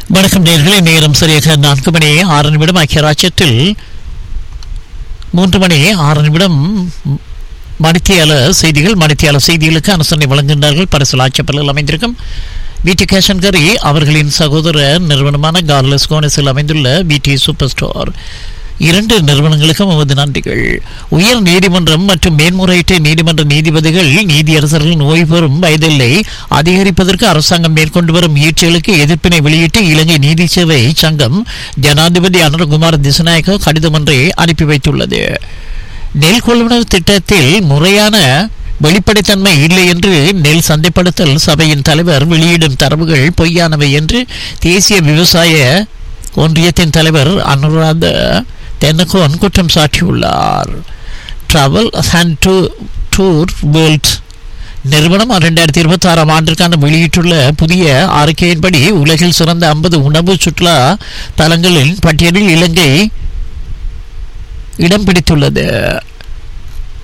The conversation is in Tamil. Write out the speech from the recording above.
வணக்கம் நேர்களே நேரம் சரியாக நான்கு மணி ஆறு நிமிடம் ஐக்கிய ராஜ்யத்தில் மூன்று மணி ஆறு நிமிடம் மணித்தியால செய்திகள் மணித்தியால செய்திகளுக்கு அனுசரணை வழங்குகின்றார்கள் பரிசல் ஆட்சப்பலில் அமைந்திருக்கும் விடி கேஷன்கரி அவர்களின் சகோதர நிறுவனமான கார்லஸ் கோனஸில் அமைந்துள்ள விடி சூப்பர் ஸ்டோர் இரண்டு நிறுவனங்களுக்கும் நமது நன்றிகள் உயர் நீதிமன்றம் மற்றும் மேன்முறையீட்டு நீதிமன்ற நீதிபதிகள் நீதியரசர்கள் ஓய்வு பெறும் வயதில்லை அதிகரிப்பதற்கு அரசாங்கம் மேற்கொண்டு வரும் முயற்சிகளுக்கு எதிர்ப்பினை வெளியிட்டு இலங்கை நீதி சேவை சங்கம் ஜனாதிபதி அனுரகுமார் திசநாயக்க கடிதம் ஒன்றை அனுப்பி வைத்துள்ளது நெல் கொள்வனவு திட்டத்தில் முறையான வெளிப்படைத்தன்மை இல்லை என்று நெல் சந்தைப்படுத்தல் சபையின் தலைவர் வெளியிடும் தரவுகள் பொய்யானவை என்று தேசிய விவசாய ஒன்றியத்தின் தலைவர் அனுராத தென்னகோன் குற்றம் சாட்டியுள்ளார் travel and to tour world நிறுவனம் இரண்டாயிரத்தி இருபத்தி ஆறாம் ஆண்டிற்கான வெளியிட்டுள்ள புதிய அறிக்கையின்படி உலகில் சிறந்த ஐம்பது உணவு சுற்றுலா தலங்களின் பட்டியலில் இலங்கை இடம் பிடித்துள்ளது